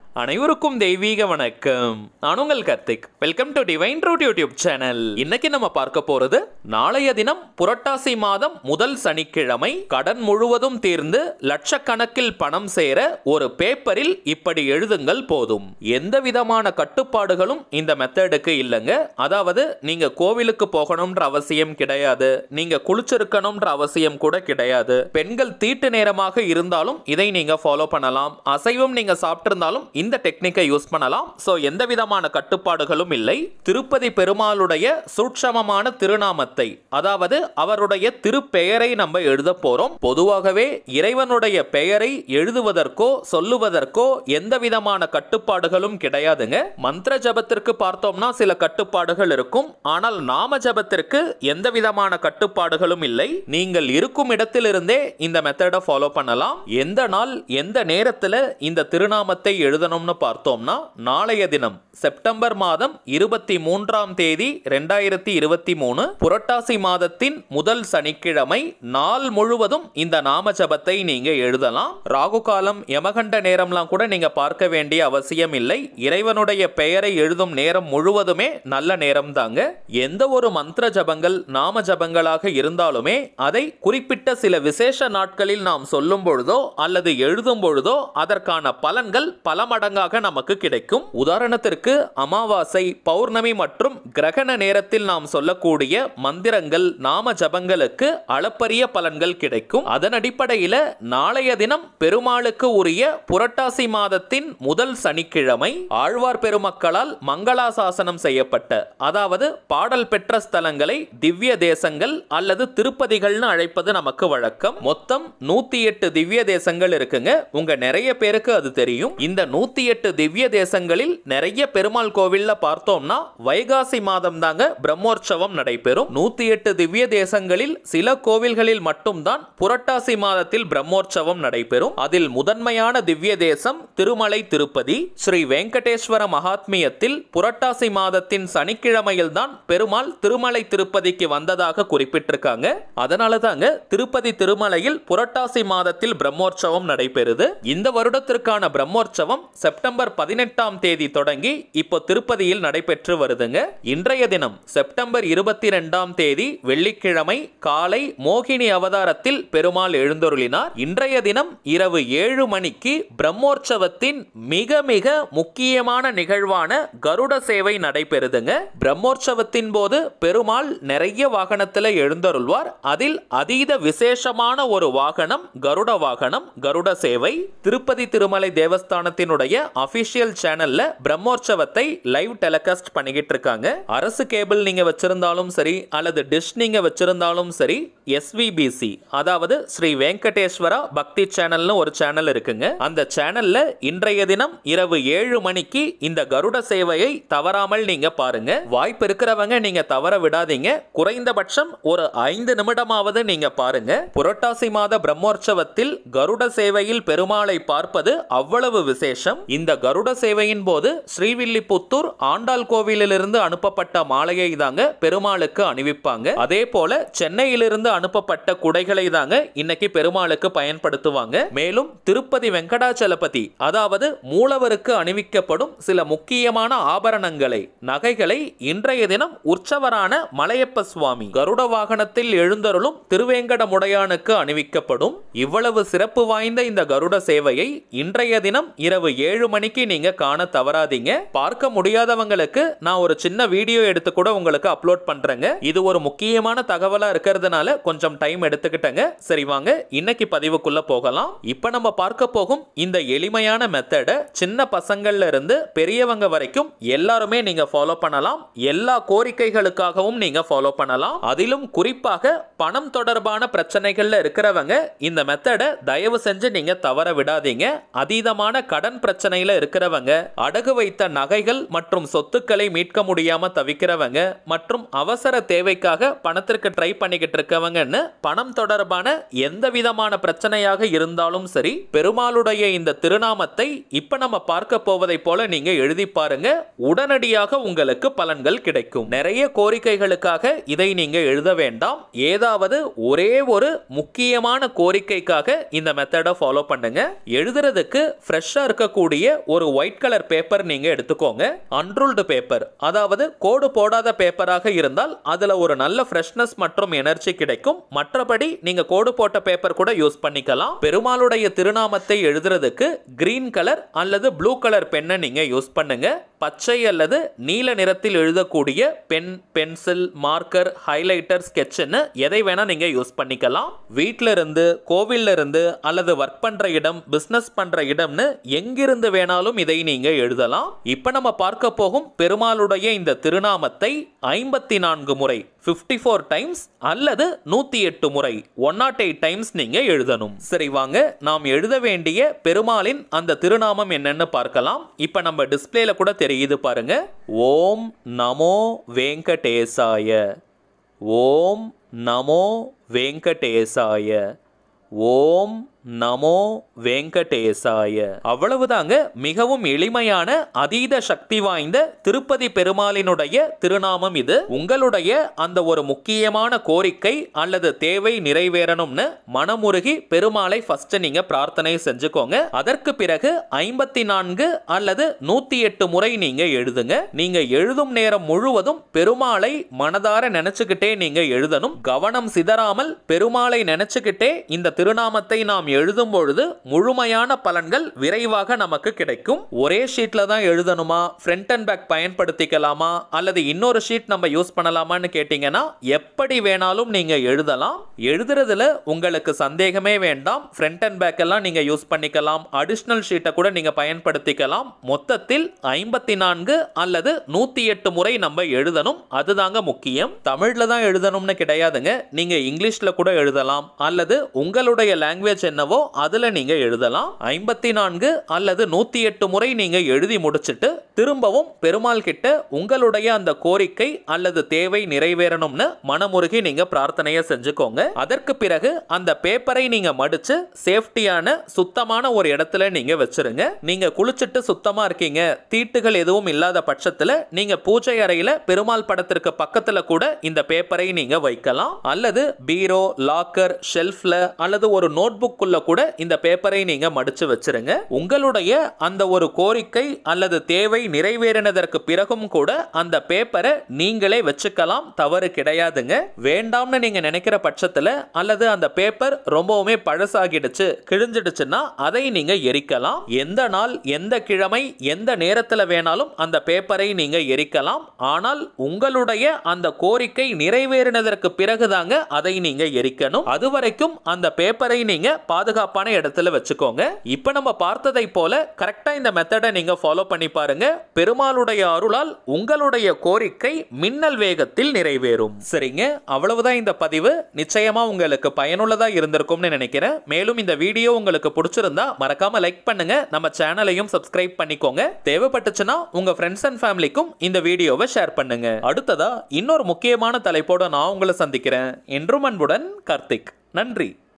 அனைவருக்கும் தெய்வீக வணக்கம் நான் உங்கள் Karthik welcome to divine truth YouTube channel இன்னைக்கு நம்ம பார்க்க போறது நாளைய தினம் புரட்டாசி மாதம் முதல் சனிக்கிழமை கடன் முழுவதும் தீர்ந்து லட்சக்கணக்கில் பணம் சேர ஒரு பேப்பரில் இப்படி எழுதுங்கள் போதும் எந்த விதமான கட்டுப்பாடுகளும் இந்த மெத்தடுக்கு இல்லைங்க அதாவது நீங்க கோவிலுக்கு போகணும்ன்ற அவசியம் கிடையாது நீங்க குளிச்சிருக்கணும்ன்ற அவசியம் கூட கிடையாது பெண்கள் தீட்டு நேரமாக இருந்தாலும் இதை நீங்க ஃபாலோ பண்ணலாம் அசைவம் நீங்க சாப்பிட்டிருந்தாலும் இந்த டெக்னிக்கை யூஸ் பண்ணலாம் சோ எந்த விதமான கட்டுப்பாடுகளும் இல்லை திருப்பதி பெருமாளுடைய சூட்சமமான திருநாமத்தை அதாவது அவருடைய திருப்பெயரை நம்ம எழுத போறோம் பொதுவாகவே இறைவனுடைய பெயரை எழுதுவதற்கோ சொல்லுவதற்கோ எந்த விதமான கட்டுப்பாடுகளும் கிடையாதுங்க மந்திர ஜபத்திற்கு பார்த்தோம்னா சில கட்டுப்பாடுகள் இருக்கும் ஆனால் நாம ஜபத்திற்கு எந்த விதமான கட்டுப்பாடுகளும் இல்லை நீங்கள் இருக்கும் இடத்திலிருந்தே இந்த மெத்தடை ஃபாலோ பண்ணலாம் எந்த நாள் எந்த நேரத்துல இந்த திருநாமத்தை எழுதணும்னு பார்த்தோம்னா நாளைய தினம் செப்டம்பர் மாதம் இருபத்தி மூன்றாம் தேதி ரெண்டாயிரத்தி இருபத்தி மூணு புரட்டாசி மாதத்தின் முதல் சனிக்கிழமை நாள் முழுவதும் இந்த நாம ஜபத்தை நீங்க எழுதலாம் ராகு காலம் யமகண்ட நேரம்லாம் கூட நீங்க பார்க்க வேண்டிய அவசியம் இல்லை இறைவனுடைய பெயரை எழுதும் நேரம் முழுவதுமே நல்ல நேரம் தாங்க எந்த ஒரு மந்திர ஜபங்கள் நாம ஜபங்களாக இருந்தாலுமே அதை குறிப்பிட்ட சில விசேஷ நாட்களில் நாம் சொல்லும் பொழுதோ அல்லது எழுதும் பொழுதோ அதற்கான பலன்கள் பல மடங்காக நமக்கு கிடைக்கும் உதாரணத்திற்கு அமாவாசை பௌர்ணமி மற்றும் கிரகண நேரத்தில் நாம் சொல்லக்கூடிய மந்திரங்கள் நாம ஜபங்களுக்கு அளப்பரிய பலன்கள் கிடைக்கும் அதன் அடிப்படையில நாளைய தினம் பெருமாளுக்கு உரிய புரட்டாசி மாதத்தின் முதல் சனிக்கிழமை ஆழ்வார் பெருமக்களால் மங்களாசாசனம் செய்யப்பட்ட அதாவது பாடல் பெற்ற ஸ்தலங்களை திவ்ய தேசங்கள் அல்லது திருப்பதிகள்னு அழைப்பது நமக்கு வழக்கம் மொத்தம் நூத்தி எட்டு திவ்ய தேசங்கள் இருக்குங்க உங்க நிறைய பேருக்கு அது தெரியும் இந்த நூத்தி எட்டு திவ்ய தேசங்களில் நிறைய பெருமாள் கோவில்ல பார்த்தோம்னா வைகாசி மாதம் தாங்க பிரம்மோற்சவம் நடைபெறும் நூத்தி எட்டு திவ்ய தேசங்களில் சில கோவில்களில் மட்டும்தான் புரட்டாசி மாதத்தில் பிரம்மோற்சவம் நடைபெறும் அதில் முதன்மையான திவ்ய தேசம் திருமலை திருப்பதி ஸ்ரீ வெங்கடேஸ்வர மகாத்மியத்தில் புரட்டாசி மாதத்தின் சனிக்கிழமையில் தான் பெருமாள் திருமலை திருப்பதிக்கு வந்ததாக குறிப்பிட்டிருக்காங்க அதனால தாங்க திருப்பதி திருமலையில் புரட்டாசி மாதத்தில் பிரம்மோற்சவம் நடைபெறுது இந்த வருடத்திற்கான பிரம்மோற்சவம் செப்டம்பர் பதினெட்டாம் தேதி தொடங்கி இப்போ திருப்பதியில் நடைபெற்று வருதுங்க இன்றைய தினம் செப்டம்பர் இருபத்தி ரெண்டாம் தேதி வெள்ளிக்கிழமை காலை மோகினி அவதாரத்தில் பெருமாள் எழுந்தருளினார் இன்றைய தினம் இரவு ஏழு மணிக்கு பிரம்மோற்சவத்தின் மிக மிக முக்கியமான நிகழ்வான கருட சேவை நடைபெறுதுங்க பிரம்மோற்சவத்தின் போது பெருமாள் நிறைய வாகனத்தில் எழுந்தருள்வார் அதில் அதீத விசேஷமான ஒரு வாகனம் கருட வாகனம் கருட சேவை திருப்பதி திருமலை தேவஸ்தானத்தினுடைய அபிஷியல் சேனல்ல பிரம்மோற்சவத்தை லைவ் டெலிகாஸ்ட் பண்ணிக்கிட்டு இருக்காங்க அரசு கேபிள் நீங்க வச்சிருந்தாலும் சரி அல்லது டிஷ் நீங்க வச்சிருந்தாலும் சரி எஸ்விபிசி அதாவது ஸ்ரீ வெங்கடேஸ்வரா பக்தி சேனல்னு ஒரு சேனல் இருக்குங்க அந்த சேனல்ல இன்றைய தினம் இரவு ஏழு மணிக்கு இந்த கருட சேவையை தவறாமல் நீங்க பாருங்க வாய்ப்பு இருக்கிறவங்க நீங்க தவற விடாதீங்க குறைந்தபட்சம் ஒரு ஐந்து நிமிடமாவது நீங்க பாருங்க புரட்டாசி மாத பிரம்மோற்சவத்தில் கருட சேவையில் பெருமாளை பார்ப்பது அவ்வளவு விசேஷம் இந்த கருட சேவையின் போது ஸ்ரீவில்லிபுத்தூர் ஆண்டாள் கோவிலிலிருந்து அனுப்பப்பட்ட மாலையை தாங்க பெருமாளுக்கு அணிவிப்பாங்க அதே போல சென்னையிலிருந்து அனுப்பப்பட்ட குடைகளை தாங்க இன்னைக்கு பெருமாளுக்கு பயன்படுத்துவாங்க மேலும் திருப்பதி வெங்கடாச்சலபதி அதாவது மூலவருக்கு அணிவிக்கப்படும் சில முக்கியமான ஆபரணங்களை நகைகளை இன்றைய தினம் உற்சவரான மலையப்ப சுவாமி கருட வாகனத்தில் எழுந்தருளும் திருவேங்கடமுடையானுக்கு அணிவிக்கப்படும் இவ்வளவு சிறப்பு வாய்ந்த இந்த கருட சேவையை இன்றைய தினம் இரவு ஏழு மணிக்கு நீங்க காண தவறாதீங்க பார்க்க முடியாதவங்களுக்கு நான் ஒரு சின்ன வீடியோ எடுத்து கூட உங்களுக்கு அப்லோட் பண்றேங்க இது ஒரு முக்கியமான தகவலா இருக்கிறதுனால கொஞ்சம் டைம் எடுத்துக்கிட்டேங்க சரி வாங்க இன்னைக்கு பதிவுக்குள்ள போகலாம் இப்ப நம்ம பார்க்க போகும் இந்த எளிமையான மெத்தடை சின்ன பசங்கள்ல இருந்து பெரியவங்க வரைக்கும் எல்லாருமே நீங்க ஃபாலோ பண்ணலாம் எல்லா கோரிக்கைகளுக்காகவும் நீங்க ஃபாலோ பண்ணலாம் அதிலும் குறிப்பாக பணம் தொடர்பான பிரச்சனைகள்ல இருக்கிறவங்க இந்த மெத்தடை தயவு செஞ்சு நீங்க தவற விடாதீங்க அதீதமான கடன் பிரச்சனையில இருக்கிறவங்க அடகு வைத்த நகைகள் மற்றும் சொத்துக்களை மீட்க முடியாம தவிக்கிறவங்க மற்றும் அவசர தேவைக்காக பணத்திற்கு ட்ரை பண்ணிக்கிட்டு இருக்கவங்கன்னு பணம் தொடர்பான எந்த விதமான பிரச்சனையாக இருந்தாலும் சரி பெருமாளுடைய இந்த திருநாமத்தை இப்ப நம்ம பார்க்க போவதை போல நீங்க எழுதி பாருங்க உடனடியாக உங்களுக்கு பலன்கள் கிடைக்கும் நிறைய கோரிக்கைகளுக்காக இதை நீங்க எழுத வேண்டாம் ஏதாவது ஒரே ஒரு முக்கியமான கோரிக்கைக்காக இந்த மெத்தடை ஃபாலோ பண்ணுங்க எழுதுறதுக்கு ஃப்ரெஷ்ஷாக இருக்கக்கூடிய இருக்கக்கூடிய ஒரு ஒயிட் கலர் பேப்பர் நீங்க எடுத்துக்கோங்க அன்ரூல்டு பேப்பர் அதாவது கோடு போடாத பேப்பராக இருந்தால் அதுல ஒரு நல்ல ஃப்ரெஷ்னஸ் மற்றும் எனர்ஜி கிடைக்கும் மற்றபடி நீங்க கோடு போட்ட பேப்பர் கூட யூஸ் பண்ணிக்கலாம் பெருமாளுடைய திருநாமத்தை எழுதுறதுக்கு கிரீன் கலர் அல்லது ப்ளூ கலர் பெண்ணை நீங்க யூஸ் பண்ணுங்க பச்சை அல்லது நீல நிறத்தில் எழுதக்கூடிய பென் பென்சில் மார்க்கர் ஹைலைட்டர் ஸ்கெட்ச்னு எதை வேணா நீங்க யூஸ் பண்ணிக்கலாம் வீட்ல இருந்து கோவில்ல இருந்து அல்லது ஒர்க் பண்ற இடம் பிசினஸ் பண்ற இடம்னு எங்கிருந்து வேணாலும் இதை நீங்க எழுதலாம் இப்ப நம்ம பார்க்க போகும் பெருமாளுடைய இந்த திருநாமத்தை ஐம்பத்தி நான்கு முறை 54 ஃபோர் டைம்ஸ் அல்லது நூத்தி எட்டு முறை ஒன் நாட் எயிட் டைம்ஸ் நீங்க எழுதணும் சரி வாங்க நாம் எழுத வேண்டிய பெருமாளின் அந்த திருநாமம் என்னன்னு பார்க்கலாம் இப்ப நம்ம டிஸ்பிளேல கூட தெரியுது பாருங்க ஓம் நமோ வெங்கடேசாய ஓம் நமோ வெங்கடேசாய ஓம் நமோ வெங்கடேசாய அவ்வளவுதாங்க மிகவும் எளிமையான அதீத சக்தி வாய்ந்த திருப்பதி பெருமாளினுடைய திருநாமம் இது உங்களுடைய அந்த ஒரு முக்கியமான கோரிக்கை அல்லது தேவை நிறைவேறணும்னு மனமுருகி பெருமாளை ஃபர்ஸ்ட் நீங்க பிரார்த்தனை செஞ்சுக்கோங்க அதற்கு பிறகு ஐம்பத்தி நான்கு அல்லது நூத்தி எட்டு முறை நீங்க எழுதுங்க நீங்க எழுதும் நேரம் முழுவதும் பெருமாளை மனதார நினைச்சுக்கிட்டே நீங்க எழுதணும் கவனம் சிதறாமல் பெருமாளை நினைச்சுக்கிட்டே இந்த திருநாமத்தை நாம் எழுதும் பொழுது முழுமையான பலன்கள் விரைவாக நமக்கு கிடைக்கும் ஒரே ஷீட்ல தான் எழுதணுமா ஃப்ரண்ட் அண்ட் பேக் பயன்படுத்திக்கலாமா அல்லது இன்னொரு ஷீட் நம்ம யூஸ் பண்ணலாமான்னு கேட்டீங்கன்னா எப்படி வேணாலும் நீங்க எழுதலாம் எழுதுறதுல உங்களுக்கு சந்தேகமே வேண்டாம் ஃப்ரண்ட் அண்ட் பேக் எல்லாம் நீங்க யூஸ் பண்ணிக்கலாம் அடிஷ்னல் ஷீட்டை கூட நீங்க பயன்படுத்திக்கலாம் மொத்தத்தில் ஐம்பத்தி நான்கு அல்லது நூத்தி எட்டு முறை நம்ம எழுதணும் அதுதாங்க முக்கியம் தமிழ்ல தான் எழுதணும்னு கிடையாதுங்க நீங்க இங்கிலீஷ்ல கூட எழுதலாம் அல்லது உங்களுடைய லாங்குவேஜ் என்னவோ அதுல நீங்க எழுதலாம் ஐம்பத்தி நான்கு அல்லது நூத்தி எட்டு முறை நீங்க எழுதி முடிச்சிட்டு திரும்பவும் பெருமாள் கிட்ட உங்களுடைய அந்த கோரிக்கை அல்லது தேவை நிறைவேறணும்னு மனமுருகி நீங்க பிரார்த்தனையை செஞ்சுக்கோங்க அதற்கு பிறகு அந்த பேப்பரை நீங்க மடிச்சு சேஃப்டியான சுத்தமான ஒரு இடத்துல நீங்க வச்சிருங்க நீங்க குளிச்சிட்டு சுத்தமா இருக்கீங்க தீட்டுகள் எதுவும் இல்லாத பட்சத்துல நீங்க பூஜை அறையில பெருமாள் படத்திற்கு பக்கத்துல கூட இந்த பேப்பரை நீங்க வைக்கலாம் அல்லது பீரோ லாக்கர் ஷெல்ஃப்ல அல்லது ஒரு நோட் புக்குள்ள கூட இந்த பேப்பரை நீங்க மடிச்சு வச்சிருங்க உங்களுடைய அந்த ஒரு கோரிக்கை அல்லது தேவை நிறைவேறினதற்கு பிறகும் கூட அந்த பேப்பரை நீங்களே வச்சுக்கலாம் தவறு கிடையாதுங்க வேண்டாம்னு நீங்க நினைக்கிற பட்சத்துல அல்லது அந்த பேப்பர் ரொம்பவுமே பழசாகிடுச்சு கிழிஞ்சிடுச்சுன்னா அதை நீங்க எரிக்கலாம் எந்த நாள் எந்த கிழமை எந்த நேரத்துல வேணாலும் அந்த பேப்பரை நீங்க எரிக்கலாம் ஆனால் உங்களுடைய அந்த கோரிக்கை நிறைவேறினதற்கு பிறகுதாங்க அதை நீங்க எரிக்கணும் அது வரைக்கும் அந்த பேப்பரை நீங்க பாதுகாப்பான இடத்துல வச்சுக்கோங்க இப்ப நம்ம பார்த்ததை போல கரெக்டா இந்த மெத்தடை நீங்க ஃபாலோ பண்ணி பாருங்க பெருமாளுடைய அருளால் உங்களுடைய கோரிக்கை மின்னல் வேகத்தில் நிறைவேறும் சரிங்க அவ்வளவுதான் இந்த பதிவு நிச்சயமா உங்களுக்கு பயனுள்ளதா இருந்திருக்கும்னு நினைக்கிறேன் மேலும் இந்த வீடியோ உங்களுக்கு பிடிச்சிருந்தா மறக்காம லைக் பண்ணுங்க நம்ம சேனலையும் சப்ஸ்கிரைப் பண்ணிக்கோங்க தேவைப்பட்டுச்சுன்னா உங்க ஃப்ரெண்ட்ஸ் அண்ட் ஃபேமிலிக்கும் இந்த வீடியோவை ஷேர் பண்ணுங்க அடுத்ததா இன்னொரு முக்கியமான தலைப்போட நான் உங்களை சந்திக்கிறேன் என்றும் அன்புடன் கார்த்திக் நன்றி